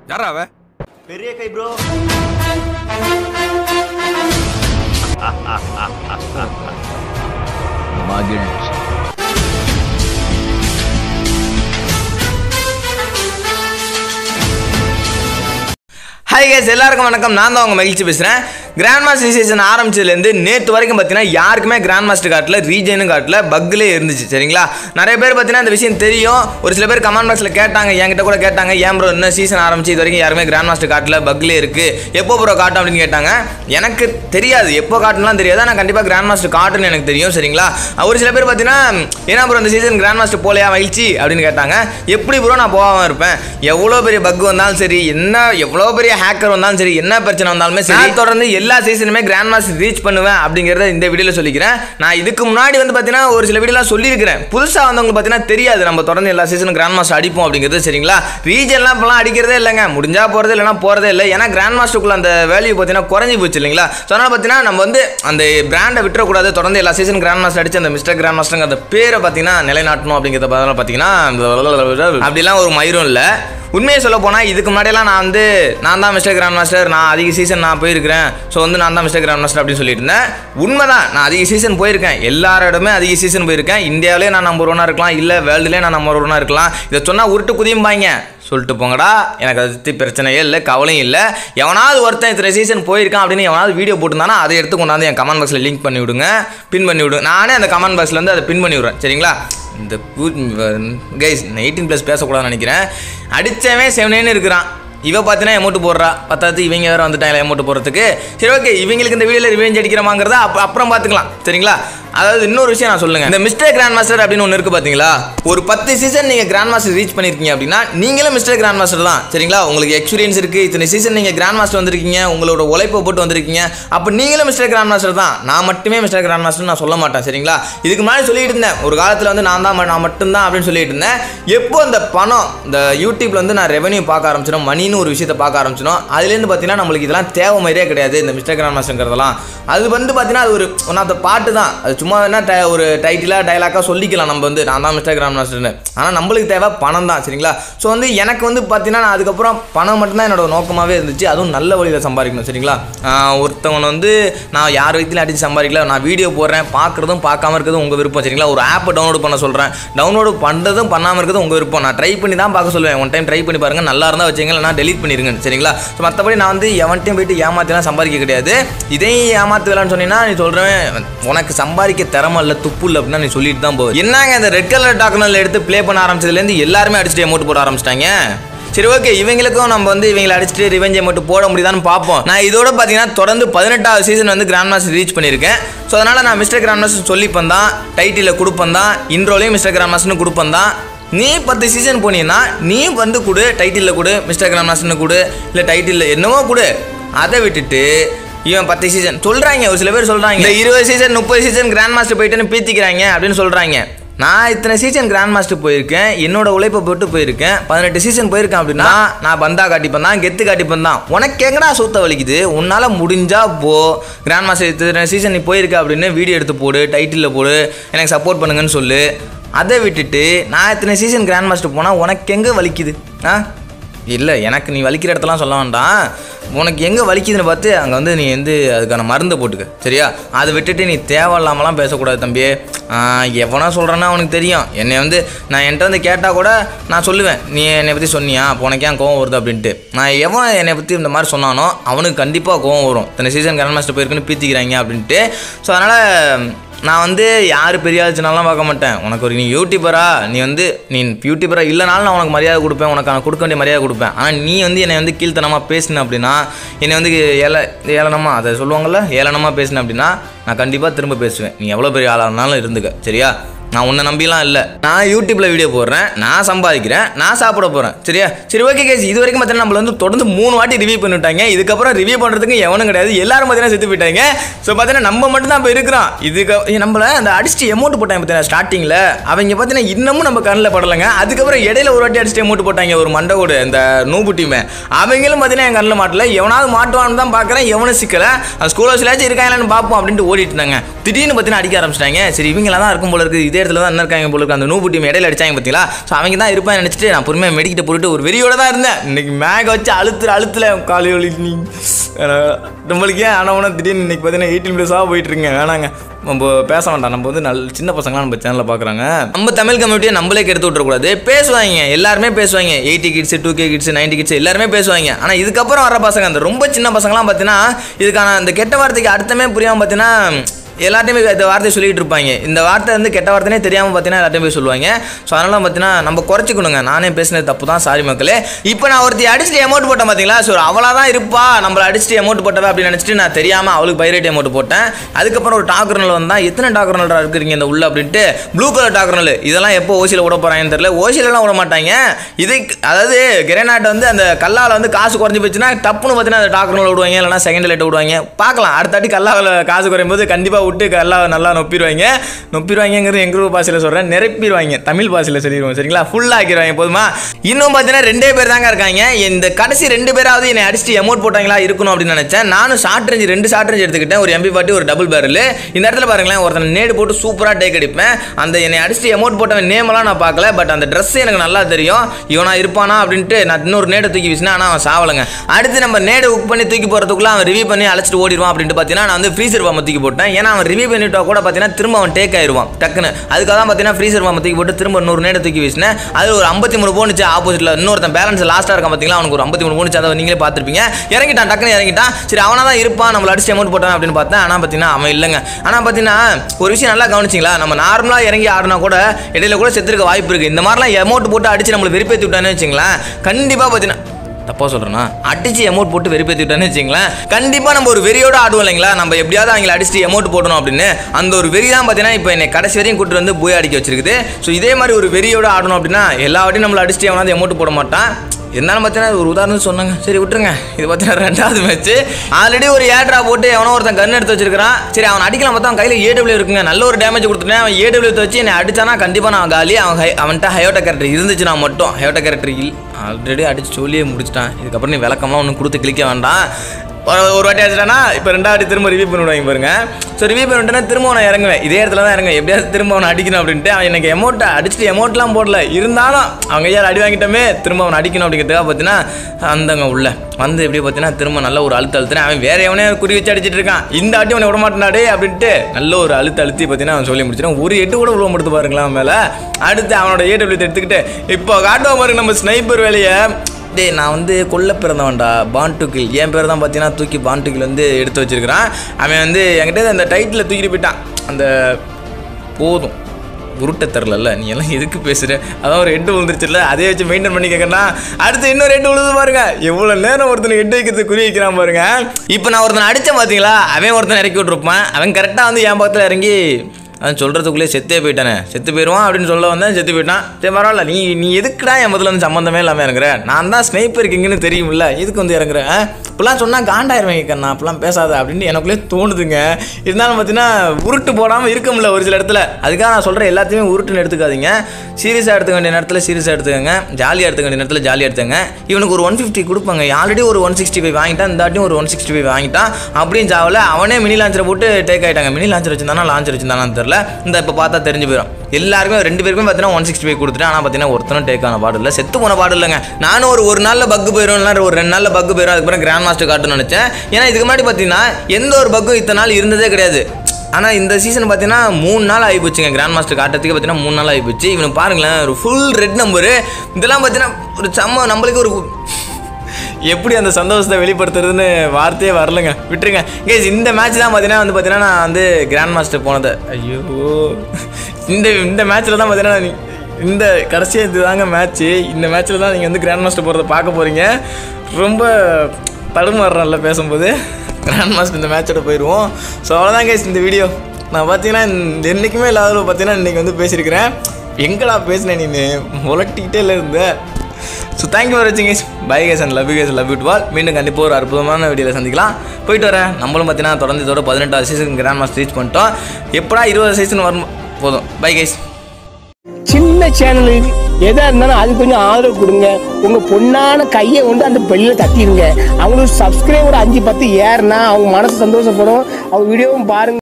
யாரா அவ பெரிய கை ப்ரோ மகிழ்ச்சி ஹாய் கேஸ் எல்லாருக்கும் வணக்கம் நான் தான் உங்க மகிழ்ச்சி பேசுகிறேன் கிராண்ட் மாஸ்டர் சீசன் ஆரம்பிச்சதுலேருந்து நேற்று வரைக்கும் பார்த்தீங்கன்னா யாருக்குமே கிராண்ட் மாஸ்டர் காட்டில் ரீஜனும் காட்டில் பக்லே இருந்துச்சு சரிங்களா நிறைய பேர் பார்த்தீங்கன்னா இந்த விஷயம் தெரியும் ஒரு சில பேர் கமெண்ட் பாக்ஸில் கேட்டாங்க என்கிட்ட கூட கேட்டாங்க ஏன் ப்ரோ இன்னும் சீசன் ஆரம்பிச்சு இது வரைக்கும் யாருமே கிராண்ட் மாஸ்டர் காட்டில் பக்லே இருக்குது எப்போ ப்ரோ காட்டும் அப்படின்னு கேட்டாங்க எனக்கு தெரியாது எப்போ காட்டணும்லாம் தெரியாது ஆனால் கண்டிப்பாக கிராண்ட் மாஸ்டர் காட்டுன்னு எனக்கு தெரியும் சரிங்களா ஒரு சில பேர் பார்த்தீங்கன்னா ஏன்னா ப்ரோ இந்த சீசன் கிராண்ட் மாஸ்டர் போலையா மகிழ்ச்சி அப்படின்னு கேட்டாங்க எப்படி ப்ரோ நான் போகாமல் இருப்பேன் எவ்வளோ பெரிய பக் வந்தாலும் சரி என்ன எவ்வளோ பெரிய ஹேக்கர் வந்தாலும் சரி என்ன பிரச்சனை வந்தாலுமே சரி நான் தொடர்ந்து எல்லா சீசனுமே கிராண்ட் மாஸ்டர் ரீச் பண்ணுவேன் அப்படிங்கிறத இந்த வீடியோவில் சொல்லிக்கிறேன் நான் இதுக்கு முன்னாடி வந்து பார்த்தீங்கன்னா ஒரு சில வீடியோலாம் சொல்லியிருக்கிறேன் புதுசாக வந்தவங்களுக்கு பார்த்தீங்கன்னா தெரியாது நம்ம தொடர்ந்து எல்லா சீசனும் கிராண்ட் மாஸ்டர் அடிப்போம் அப்படிங்கிறது சரிங்களா ரீஜன்லாம் இப்போலாம் அடிக்கிறதே இல்லைங்க முடிஞ்சா போகிறதே இல்லைனா போகிறதே இல்லை ஏன்னா கிராண்ட் மாஸ்டருக்குள்ள அந்த வேல்யூ பார்த்தீங்கன்னா குறைஞ்சி போச்சு இல்லைங்களா ஸோ அதனால் பார்த்தீங்கன்னா நம்ம வந்து அந்த பிராண்டை விட்டுறக்கூடாது தொடர்ந்து எல்லா சீசன் கிராண்ட் மாஸ்டர் அடிச்சு அந்த மிஸ்டர் கிராண்ட் மாஸ்டருங்க அந்த பேரை பார்த்தீங்கன்னா நிலைநாட்டணும் அப்படிங்கிறத பதிலாக பார்த்தீங்கன்னா அப்படிலாம் ஒரு மயிரும் இல்லை உண்மையை சொல்ல போனால் இதுக்கு முன்னாடியெல்லாம் நான் வந்து நான் தான் மிஸ்டர் கிராண்ட் மாஸ்டர் நான் அதிக சீசன் நான் போயிருக்கிறேன் ஸோ வந்து நான் தான் மிஸ்டர் கிராண்ட் மாஸ்டர் அப்படின்னு சொல்லிட்டு இருந்தேன் உண்மைதான் நான் அதிக சீசன் போயிருக்கேன் எல்லாரோடமே அதிக சீசன் போயிருக்கேன் இந்தியாவிலே நான் நம்பர் ஒன்னாக இருக்கலாம் இல்லை வேர்ல்டுலேயே நான் நம்பர் ஒன்னாக இருக்கலாம் இதை சொன்னால் உருட்டு குதியும்பாங்க சொல்லிட்டு போங்கடா எனக்கு அதை பற்றி பிரச்சனையே இல்லை கவலையும் இல்லை எவனாவது ஒருத்தன் இத்தனை சீசன் போயிருக்கான் அப்படின்னு எவனாவது வீடியோ போட்டிருந்தானா அதை எடுத்து கொண்டாந்து என் கமெண்ட் பாக்ஸில் லிங்க் பண்ணி விடுங்க பின் பண்ணி விடுங்க நானே அந்த கமெண்ட் பாக்ஸில் வந்து அதை பின் பண்ணி விடுறேன் சரிங்களா இந்த கைஸ் எயிட்டீன் ப்ளஸ் பேசக்கூடாதுன்னு நினைக்கிறேன் அடித்தவன் செவனேன்னு இருக்கிறான் இவ பார்த்தீங்கன்னா எமௌண்ட் போடுறா பத்தாவது இவங்க வேற வந்துட்டாங்க எமௌண்ட் போடுறதுக்கு சரி ஓகே இவங்களுக்கு இந்த வீடியோவில் ரிவெஞ்ச் அடிக்கிறமாங்கிறத அப் அப்புறம் பார்த்துக்கலாம் சரிங்களா அதாவது இன்னொரு விஷயம் நான் சொல்லுங்க இந்த மிஸ்டர் கிராண்ட் மாஸ்டர் அப்படின்னு ஒன்று இருக்கு பார்த்தீங்களா ஒரு பத்து சீசன் நீங்கள் கிராண்ட் மாஸ்டர் ரீச் பண்ணியிருக்கீங்க அப்படின்னா நீங்களும் மிஸ்டர் கிராண்ட் மாஸ்டர் தான் சரிங்களா உங்களுக்கு எக்ஸ்பீரியன்ஸ் இருக்குது இத்தனை சீசன் நீங்கள் கிராண்ட் மாஸ்டர் வந்திருக்கீங்க உங்களோட உழைப்பை போட்டு வந்திருக்கீங்க அப்போ நீங்களும் மிஸ்டர் கிராண்ட் மாஸ்டர் தான் நான் மட்டுமே மிஸ்டர் கிராண்ட் மாஸ்டர் நான் சொல்ல மாட்டேன் சரிங்களா இதுக்கு முன்னாடி சொல்லிட்டு இருந்தேன் ஒரு காலத்தில் வந்து நான் தான் ம- நான் மட்டும்தான் அப்படின்னு சொல்லிட்டு இருந்தேன் எப்போ இந்த பணம் இந்த யூடியூப்ல வந்து நான் ரெவன்யூ பார்க்க ஆரம்பிச்சிடும் மணின்னு ஒரு விஷயத்தை பார்க்க ஆரம்பிச்சிடும் அதுலேருந்து பார்த்தீங்கன்னா நம்மளுக்கு இதெல்லாம் தேவை மாதிரியே கிடையாது இந்த மிஸ்டர் கிராண்ட் மாஸ்டருங்கிறதெல்லாம் அது வந்து பார்த்தீங்கன்னா அது ஒரு ஒன் ஆஃப் த பாட்டு தான் அது சும்மா வேணா ட- ஒரு டைட்டிலாக டைலாக்காக சொல்லிக்கலாம் நம்ம வந்து நான் தான் மிஸ்டர் கிராண்ட் மாஸ்டர்னு ஆனால் நம்மளுக்கு தேவை பணம் தான் சரிங்களா ஸோ வந்து எனக்கு வந்து பார்த்தீங்கன்னா நான் அதுக்கப்புறம் பணம் மட்டும்தான் என்னோட நோக்கமாகவே இருந்துச்சு அதுவும் நல்ல வழியில் சம்பாதிக்கணும் சரிங்களா ஆஹ் ஒருத்தவனை வந்து நான் யார் வயிற்றுலையும் அடித்து சம்பாதிக்கல நான் வீடியோ போடுறேன் பார்க்குறதும் பார்க்காம இருக்கிறதும் உங்கள் விருப்பம் சரிங்களா ஒரு ஆப்பை டவுன்லோட் பண்ண சொல்கிறேன் டவுன்லோடு பண்ணுறதும் பண்ணாமல் இருக்கிறதும் உங்கள் விருப்பம் நான் ட்ரை பண்ணி தான் பார்க்க சொல்லுவேன் ஒன் டைம் ட்ரை பண்ணி பாருங்க நல்லா இருந்தால் வச்சுங்க இல்லைனா டெலீட் பண்ணிருங்க சரிங்களா ஸோ மற்றபடி நான் வந்து எவன்ட்டையும் போயிட்டு ஏமாத்திலாம் சம்பாதிக்க கிடையாது இதையும் ஏமாத்து வேலாம்னு சொன்னீங்கன்னா நீ சொல்கிறேன் உனக்கு சம்பாதிக்க திறமை இல்லை துப்பு இல்லை அப்படின்னா நீ சொல்லிட்டு தான் போகுது என்னங்க இந்த ரெட் கலர் டாக்குனல் எடுத்து ப்ளே பண்ண ஆரம்பிச்சதுலேருந்து எல்லாருமே அடிச்சுட்டு அமௌண்ட் போட ஆரம்பிச்சிட்டாங்க சரி ஓகே இவங்களுக்கும் நம்ம வந்து இவங்களை அடிச்சுட்டு ரிவெஞ்சை மட்டும் போட முடியுதான்னு பார்ப்போம் நான் இதோட பார்த்தீங்கன்னா தொடர்ந்து பதினெட்டாவது சீசன் வந்து கிராண்ட் மாஸ்டர் ரீச் பண்ணியிருக்கேன் ஸோ அதனால் நான் மிஸ்டர் கிராண்ட் மாஸ்டர் சொல்லிப்பேன் தான் டைட்டிலில் கொடுப்பேன் தான் இன்ட்ரோலையும் மிஸ்டர் கிராண்ட் மாஸ்டர்னு கொடுப்பேன் தான் நீ பத்து சீசன் போனீங்கன்னா நீ வந்து கொடு டைட்டிலில் கொடு மிஸ்டர் கிராண்ட் மாஸ்டர்னு கொடு இல்லை டைட்டிலில் என்னவோ கொடு அதை விட்டுட்டு இவன் பத்து சீசன் சொல்கிறாங்க ஒரு சில பேர் சொல்கிறாங்க இந்த இருபது சீசன் முப்பது சீசன் கிராண்ட் மாஸ்டர் போயிட்டுன்னு பீத்திக்கிறாங்க அப்படின்னு சொல்கிறாங்க நான் இத்தனை சீசன் கிராண்ட் மாஸ்டர் போயிருக்கேன் என்னோட உழைப்பை போட்டு போயிருக்கேன் பதினெட்டு சீசன் போயிருக்கேன் அப்படின்னா நான் பந்தா காட்டிப்பேன் தான் கெத்து காட்டிப்பேன் தான் உனக்கு எங்கடா சூத்த வலிக்குது உன்னால் முடிஞ்சா போ கிராண்ட் மாஸ்டர் இத்தனை சீசன் நீ போயிருக்க அப்படின்னு வீடியோ எடுத்து போடு டைட்டிலில் போடு எனக்கு சப்போர்ட் பண்ணுங்கன்னு சொல்லு அதை விட்டுட்டு நான் இத்தனை சீசன் கிராண்ட் மாஸ்டர் போனால் உனக்கு எங்கே வலிக்குது ஆ இல்லை எனக்கு நீ வலிக்கிற இடத்தெல்லாம் சொல்ல வேண்டாம் உனக்கு எங்கே வலிக்குதுன்னு பார்த்து அங்கே வந்து நீ வந்து அதுக்கான மருந்தை போட்டுக்க சரியா அதை விட்டுட்டு நீ தேவையில்லாமலாம் பேசக்கூடாது தம்பி எவனா சொல்கிறேன்னா அவனுக்கு தெரியும் என்னை வந்து நான் என்கிட்ட வந்து கேட்டால் கூட நான் சொல்லுவேன் நீ என்னை பற்றி சொன்னியா அப்போ உனக்கு ஏன் கோவம் வருது அப்படின்ட்டு நான் எவன் என்னை பற்றி இந்த மாதிரி சொன்னானோ அவனுக்கு கண்டிப்பாக கோவம் வரும் இத்தனை சீசன் கிராண்ட் மாஸ்டர் போயிருக்குன்னு பீத்திக்கிறாங்க அப்படின்ட்டு ஸோ அதனால் நான் வந்து யார் பெரிய ஆச்சுனாலாம் பார்க்க மாட்டேன் உனக்கு ஒரு நீ யூடியூபரா நீ வந்து நீ யூடியூபரா இல்லைனாலும் நான் உனக்கு மரியாதை கொடுப்பேன் உனக்கு நான் கொடுக்க வேண்டிய மரியாதை கொடுப்பேன் ஆனால் நீ வந்து என்னை வந்து கீழ்த்தனமாக பேசின அப்படின்னா என்னை வந்து ஏல ஏளனமாக அதை சொல்லுவாங்கள்ல ஏளனமாக பேசின அப்படின்னா நான் கண்டிப்பாக திரும்ப பேசுவேன் நீ எவ்வளோ பெரிய ஆளாக இருந்தாலும் இருந்துக்க சரியா நான் உன்னை நம்பிலாம் இல்லை நான் யூடியூப்பில் வீடியோ போடுறேன் நான் சம்பாதிக்கிறேன் நான் சாப்பிட போகிறேன் சரியா சரி ஓகே கேஸ் இது வரைக்கும் பார்த்தீங்கன்னா நம்மள வந்து தொடர்ந்து மூணு வாட்டி ரிவ்யூ பண்ணிவிட்டாங்க இதுக்கப்புறம் ரிவ்யூ பண்ணுறதுக்கு எவனும் கிடையாது எல்லாரும் பார்த்தீங்கன்னா செத்து போயிட்டாங்க ஸோ பார்த்தீங்கன்னா நம்ம மட்டும் தான் இப்போ இருக்கிறோம் இதுக்கு ஏ, நம்மள அந்த அடிச்சுட்டு எமௌண்ட் போட்டாங்க பார்த்தீங்கன்னா ஸ்டார்டிங்கில் அவங்க பார்த்தீங்கன்னா இன்னமும் நம்ம கண்ணில் படலைங்க அதுக்கப்புறம் இடையில ஒரு வாட்டி அடிச்சுட்டு எமௌண்ட் போட்டாங்க ஒரு மண்டகோடு இந்த நூபு டீமை அவங்களும் பார்த்தீங்கன்னா என் கண்ணில் மாட்டல எவனாவது மாட்டுவான்னு தான் பார்க்குறேன் எவனும் சிக்கலை அந்த ஸ்கூல் ஹவுஸ்லாச்சும் இருக்காங்களான்னு பார்ப்போம் அப்படின்ட்டு ஓடிட்டு இருந்தாங்க திடீர்னு பார்த்தீங்கன்னா அடிக்க ஆரம்பிச்சிட்டாங்க சரி இவங்களாம் தான் இருக்கும் போல இருக்குது இதே இதே இடத்துல தான் என்ன இருக்காங்க போல இருக்கு அந்த நூபு டீம் இடையில அடிச்சாங்க பார்த்தீங்களா ஸோ அவங்க தான் இருப்பான்னு நினச்சிட்டு நான் பொறுமையாக மெடிக்கிட்ட போட்டுட்டு ஒரு வெறியோட தான் இருந்தேன் இன்னைக்கு மேக வச்சு அழுத்துற அழுத்துல காலி வலி நீ நம்மளுக்கு ஏன் ஆனால் உன திடீர்னு இன்னைக்கு பார்த்தீங்கன்னா எயிட்டீன் ப்ளஸாக போயிட்டு இருக்கேன் வேணாங்க நம்ம பேச வேண்டாம் நம்ம வந்து நல்ல சின்ன பசங்களாம் நம்ம சேனலில் பார்க்குறாங்க நம்ம தமிழ் கம்யூனிட்டியை நம்மளே கெடுத்து விட்டுறக்கூடாது பேசுவாங்க எல்லாருமே பேசுவாங்க eighty kids two K kids ninety kids எல்லாருமே பேசுவாங்க ஆனால் இதுக்கப்புறம் வர பசங்க அந்த ரொம்ப சின்ன பசங்களாம் பார்த்தீங்கன்னா இதுக்கான அந்த கெட்ட வார்த்தைக்கு அர்த்தமே புரியாமல் பார்த்தீங்கன்னா எல்லார்ட்டையுமே இந்த வார்த்தையை சொல்லிட்டு இருப்பாங்க இந்த வார்த்தை வந்து கெட்ட வார்த்தைனே தெரியாமல் பார்த்தீங்கன்னா எல்லாத்தையும் போய் சொல்லுவாங்க ஸோ அதனால பார்த்தீங்கன்னா நம்ம குறைச்சிக்கணுங்க நானே பேசினது தப்பு தான் சாரி மக்களே இப்போ நான் ஒருத்தி அடிச்சுட்டு அமௌண்ட் போட்டேன் பார்த்தீங்களா ஸோ அவளாக தான் இருப்பா நம்மளை அடிச்சுட்டு அமௌண்ட் போட்டவ அப்படின்னு நினச்சிட்டு நான் தெரியாமல் அவளுக்கு பைரேட் அமௌண்ட் போட்டேன் அதுக்கப்புறம் ஒரு டாக்ரனல் வந்தால் எத்தனை டாக்ரனல் இருக்கிறீங்க இந்த உள்ள அப்படின்ட்டு ப்ளூ கலர் டாக்ரனல் இதெல்லாம் எப்போ ஓசியில் விட போகிறாங்கன்னு தெரியல ஓசியிலலாம் விட மாட்டாங்க இது அதாவது கிரேனாட் வந்து அந்த கல்லாவில் வந்து காசு குறைஞ்சி போச்சுன்னா டப்புன்னு பார்த்தீங்கன்னா அந்த டாக்ரனல் விடுவாங்க இல்லைனா செகண்ட் லைட் விடுவாங்க பார்க்கலாம் அடுத்த வாட்டி கல்லாவில் காசு குறையும் போது கண்டிப்பாக விட்டு கல்லா நல்லா நொப்பிடுவாங்க நொப்பிடுவாங்கிறது எங்க ஊர் பாஷையில் சொல்கிறேன் நிரப்பிடுவாங்க தமிழ் பாஷையில் சொல்லிடுவோம் சரிங்களா ஃபுல்லாக ஆக்கிடுவாங்க போதுமா இன்னும் பார்த்தீங்கன்னா ரெண்டே பேர் தாங்க இருக்காங்க இந்த கடைசி ரெண்டு பேராவது என்னை அடிச்சுட்டு அமௌண்ட் போட்டாங்களா இருக்கணும் அப்படின்னு நினச்சேன் நானும் ஷார்ட் ரேஞ்ச் ரெண்டு ஷார்ட் ரேஞ்ச் எடுத்துக்கிட்டேன் ஒரு எம்பி பாட்டி ஒரு டபுள் பேரல் இந்த இடத்துல பாருங்களேன் ஒருத்தன் நேடு போட்டு சூப்பராக டேக் அடிப்பேன் அந்த என்னை அடிச்சுட்டு அமௌண்ட் போட்டவன் நேமெல்லாம் நான் பார்க்கல பட் அந்த ட்ரெஸ் எனக்கு நல்லா தெரியும் இவனா இருப்பானா அப்படின்ட்டு நான் இன்னொரு நேடை தூக்கி வீசினா ஆனால் அவன் சாவலைங்க அடுத்து நம்ம நேடை புக் பண்ணி தூக்கி போகிறதுக்குள்ள அவன் ரிவ்யூ பண்ணி அழைச்சிட்டு ஓடிடுவான் அப்படின்ட்டு பார்த்தீங்கன்னா நான் வந்து ஃப்ரீசர் பாம்பை தூக்கி போட்டேன் ஏன்னா அவன் ரிவ்யூ பண்ணிட்டா கூட பார்த்தீங்கன்னா திரும்ப அவன் டேக் ஆயிடுவான் டக்குன்னு அதுக்காக தான் பார்த்தீங்கன்னா ஃப்ரீசர் பாம்பை தூக்கி போட்டு திரும்ப நூறு நேடை தூக்கி வீசினேன் அது ஒரு ஐம்பத்தி மூணு போனுச்சு ஆப்போசிட்டில் இன்னொருத்தன் பேலன்ஸ் லாஸ்ட்டாக இருக்கான் பார்த்தீங்களா அவனுக்கு ஒரு ஐம்பத்தி மூணு போனுச்சு அதை நீங்களே பார்த்துருப்பீங்க இறங்கிட்டான் டக்குன்னு இறங்கிட்டான் சரி அவனா தான் இருப்பான் நம்மள அடிச்சு அமௌண்ட் போட்டான் அப்படின்னு பார்த்தேன் ஆனால் பார்த்தீங்கன்னா அவன் இல்லைங்க ஆனால் பார்த்தீங்கன்னா ஒரு விஷயம் நல்லா கவனிச்சிங்களா நம்ம நார்மலாக இறங்கி ஆடினா கூட இடையில கூட செத்துருக்க வாய்ப்பு இருக்குது இந்த மாதிரிலாம் அமௌண்ட் போட்டு அடிச்சு நம்மளை வெறுப்பேற்றி விட்டானே வச்சுங்களேன் கண்டிப்பாக பார்த்தீங்கன்னா தப்பா சொல்கிறேன்னா அடிச்சு அமௌண்ட் போட்டு வெறுப்பேற்றி விட்டான்னு வச்சுங்களேன் கண்டிப்பாக நம்ம ஒரு வெறியோட ஆடுவோம் இல்லைங்களா நம்ம எப்படியாவது அவங்களை அடிச்சுட்டு அமௌண்ட் போடணும் அப்படின்னு அந்த ஒரு வெறி தான் பார்த்தீங்கன்னா இப்போ என்னை கடைசி வரையும் கூட்டு வந்து போய் அடிக்க வச்சிருக்குது ஸோ இதே மாதிரி ஒரு வெறியோட ஆடணும் அப்படின்னா எல்லா வாட்டியும் நம்மளை அடிச்சுட்டு எவனாவது அமௌண்ட் போட மாட்டான் இருந்தாலும் பார்த்தீங்கன்னா ஒரு உதாரணம் சொன்னாங்க சரி விட்டுருங்க இது பார்த்தீங்கன்னா ரெண்டாவது மேட்ச் ஆல்ரெடி ஒரு ஏட்ரா போட்டு எவனோ ஒருத்தன் கன் எடுத்து வச்சிருக்கான் சரி அவன் அடிக்கலாம் பார்த்தா அவன் கையில் ஏடபிள்யூ இருக்குங்க நல்ல ஒரு டேமேஜ் கொடுத்துட்டேன் அவன் ஏடபிள்யூ வச்சு என்னை அடிச்சானா கண்டிப்பாக நான் காலி அவன் ஹை அவன்கிட்ட ஹயோட்டா கேரக்டர் இருந்துச்சு நான் மட்டும் ஹயோட்டா கேரக்டர் இல் ஆல்ரெடி அடிச்சு சொல்லியே முடிச்சிட்டான் இதுக்கப்புறம் நீ விளக்கம்லாம் ஒன்றும் கொடுத்து கிளிக்க வேண்டாம் ஒரு ஒரு வாட்டி ஆச்சுட்டானா இப்போ ரெண்டாவது திரும்ப ரிவ்யூ பண்ணிவிடுவாங்க பாருங்க ஸோ ரிவ்யூ பண்ணிவிட்டேன்னா திரும்ப நான் இறங்குவேன் இதே இடத்துல தான் இறங்குவேன் எப்படியாவது திரும்ப அவனை அடிக்கணும் அப்படின்ட்டு அவன் எனக்கு அமௌண்ட்டை அடிச்சுட்டு அமௌண்ட்லாம் போடல இருந்தாலும் அவங்க ஐயா அடி வாங்கிட்டோமே திரும்ப அவனை அடிக்கணும் அப்படிங்கிறதுக்காக பார்த்தீங்கன்னா அந்தங்க உள்ள வந்து எப்படி பார்த்தீங்கன்னா திரும்ப நல்ல ஒரு அழுத்த அழுத்துறேன் அவன் வேற எவனே குறி வச்சு அடிச்சிட்டு இருக்கான் இந்த ஆட்டி அவனை விட மாட்டேனாடே அப்படின்ட்டு நல்ல ஒரு அழுத்த அழுத்தி பார்த்தீங்கன்னா அவன் சொல்லி முடிச்சிடும் ஒரு எட்டு கூட உள்ள முடித்து பாருங்களா அவன் மேலே அடுத்து அவனோட ஏடபிள்யூ எடுத்துக்கிட்டு இப்போ காட்டுவோம் பாருங்க நம்ம ஸ்னைப்பர் வேலையை டேய் நான் வந்து கொல்ல பிறந்தவன்டா பாண்டுக்கில் என் பேர் தான் பார்த்தீங்கன்னா தூக்கி பாண்டுக்கில் வந்து எடுத்து வச்சிருக்கிறான் அவன் வந்து என்கிட்ட அந்த டைட்டில் தூக்கிட்டு போயிட்டான் அந்த போதும் உருட்ட தரல நீ எல்லாம் எதுக்கு பேசுகிற அதான் ஒரு ஹெட்டு விழுந்துருச்சுல்ல அதே வச்சு மெயின்டைன் பண்ணி கேட்கறா அடுத்து இன்னொரு ஹெட்டு விழுது பாருங்க எவ்வளோ நேரம் ஒருத்தனை ஹெட் வைக்கிறதுக்கு குறி வைக்கிறான் பாருங்க இப்போ நான் ஒருத்தனை அடித்தேன் பார்த்தீங்களா அவன் ஒருத்தனை இறக்கி விட்ருப்பான் அவன் கரெக்டாக வந்து என் பக்கத்தில் இறங்கி அவன் சொல்கிறதுக்குள்ளே செத்தே போயிட்டானே செத்து போயிடுவான் அப்படின்னு சொல்ல வந்தேன் செத்து போயிட்டான் சரி பரவாயில்ல நீ நீ எதுக்குடா என் முதல்ல வந்து சம்மந்தமே இல்லாமல் இறங்குற நான் தான் ஸ்னைப்பர் இருக்கீங்கன்னு தெரியுமில்ல இதுக்கு வந்து இறங்குறேன் இப்பெல்லாம் சொன்னால் காண்டாயிருவேன் கண்ணா அப்பெல்லாம் பேசாத அப்படின்னு எனக்குள்ளே தோணுதுங்க இருந்தாலும் பார்த்தீங்கன்னா உருட்டு போடாமல் இருக்க முடியல ஒரு சில இடத்துல அதுக்காக நான் சொல்கிறேன் எல்லாத்தையுமே உருட்டுன்னு எடுத்துக்காதீங்க சீரியஸாக எடுத்துக்க வேண்டிய நேரத்தில் சீரியஸாக எடுத்துக்கங்க ஜாலியாக எடுத்துக்க வேண்டிய நேரத்தில் ஜாலியாக எடுத்துங்க இவனுக்கு ஒரு ஒன் ஃபிஃப்டி கொடுப்பாங்க ஆல்ரெடி ஒரு ஒன் சிக்ஸ்டி ஃபைவ் வாங்கிட்டான் இந்த வாட்டியும் ஒரு ஒன் சிக்ஸ்டி ஃபைவ் வாங்கிட்டான் அப்படின்னு ஜாவில் அவனே மினி லான்ச்சரை போட்டு டேக் ஆகிட்டாங்க மினி லான்ச்சர் வச்சிருந்தானா லான்ச்சர் வச்சிருந்தானான்னு தெரில இந்த இப்போ பார்த்தா தெரிஞ்சு போயிடும் எல்லாருக்குமே ரெண்டு பேருக்குமே பார்த்தீங்கன்னா ஒன் சிக்ஸ்டி ஃபைவ் கொடுத்துட்டேன் ஆனால் பார்த்தீங்கன்னா ஒருத்தனும் டேக் ஆன பாடு இல்லை செத்து போன பாடு இல்லைங்க நானும் ஒரு ஒரு நாளில் பக்கு போயிடும் இல்லை ஒரு ரெண்டு நாளில் பக்கு போயிடும் அதுக்கப்புறம் கிராண்ட் மாஸ்டர் காட்டுன்னு நினச்சேன் ஏன்னா இதுக்கு முன்னாடி பார்த்தீங்கன்னா எந்த ஒரு பக்கும் இத்தனை நாள் இருந்ததே கிடையாது ஆனால் இந்த சீசன் பார்த்தீங்கன்னா மூணு நாள் ஆகி போச்சுங்க கிராண்ட் மாஸ்டர் காட்டுறதுக்கு பார்த்தீங்கன்னா மூணு நாள் ஆகி போச்சு இவனை பாருங்களேன் ஒரு ஃபுல் ரெட் நம்பரு இதெல்லாம் பார்த்தீங்கன்னா ஒரு செம்ம நம்மளுக்கு ஒரு எப்படி அந்த சந்தோஷத்தை வெளிப்படுத்துறதுன்னு வார்த்தையே வரலங்க விட்டுருங்க கேஸ் இந்த மேட்ச் தான் பார்த்தீங்கன்னா வந்து பார்த்தீங்கன்னா நான் வந்து கிராண்ட் மாஸ்டர் போனது ஐயோ இந்த இந்த மேட்ச்சில் தான் பார்த்தீங்கன்னா நீ- இந்த கடைசியாக இது தாங்க மேட்ச்சு இந்த மேட்ச்சில் தான் நீங்கள் வந்து கிராண்ட் மாஸ்டர் போகிறத பார்க்க போகிறீங்க ரொம்ப தடுமாறுறேன்ல பேசும்போது கிராண்ட் மாஸ்டர் இந்த மேட்சோட போயிடுவோம் ஸோ அவ்வளோதான் கேஸ் இந்த வீடியோ நான் பார்த்தீங்கன்னா இந்த என்றைக்குமே இல்லாத பார்த்தீங்கன்னா இன்றைக்கி வந்து பேசியிருக்கிறேன் எங்கடா பேசினேன் நீ உலட்டிக்கிட்டே இல்லை இருந்த ஸோ தேங்க்யூ ஃபார் வாட்சிங் is bye guys and love guys love it வால் மீண்டும் கண்டிப்பாக ஒரு அற்புதமான வீடியோவில் சந்திக்கலாம் போயிட்டு வரேன் நம்மளும் பார்த்தீங்கன்னா தொடர்ந்து இதோட பதினெட்டாவது சீசன் கிராண்ட் மாஸ்டர் ரீச் பண்ணிட்டோம் எப்படா இருபது சீசன் வரும் போதும் பை கேஸ் சின்ன சேனலுக்கு எதா இருந்தாலும் அது கொஞ்சம் ஆதரவு கொடுங்க உங்க பொண்ணான கையை கொண்டு அந்த பெல்லில தட்டிடுங்க அவங்களுக்கு சப்ஸ்கிரைபர் அஞ்சு பத்து ஏறுனா அவங்க மனசு சந்தோஷப்படும் அவங்க வீடியோவும் பாருங்க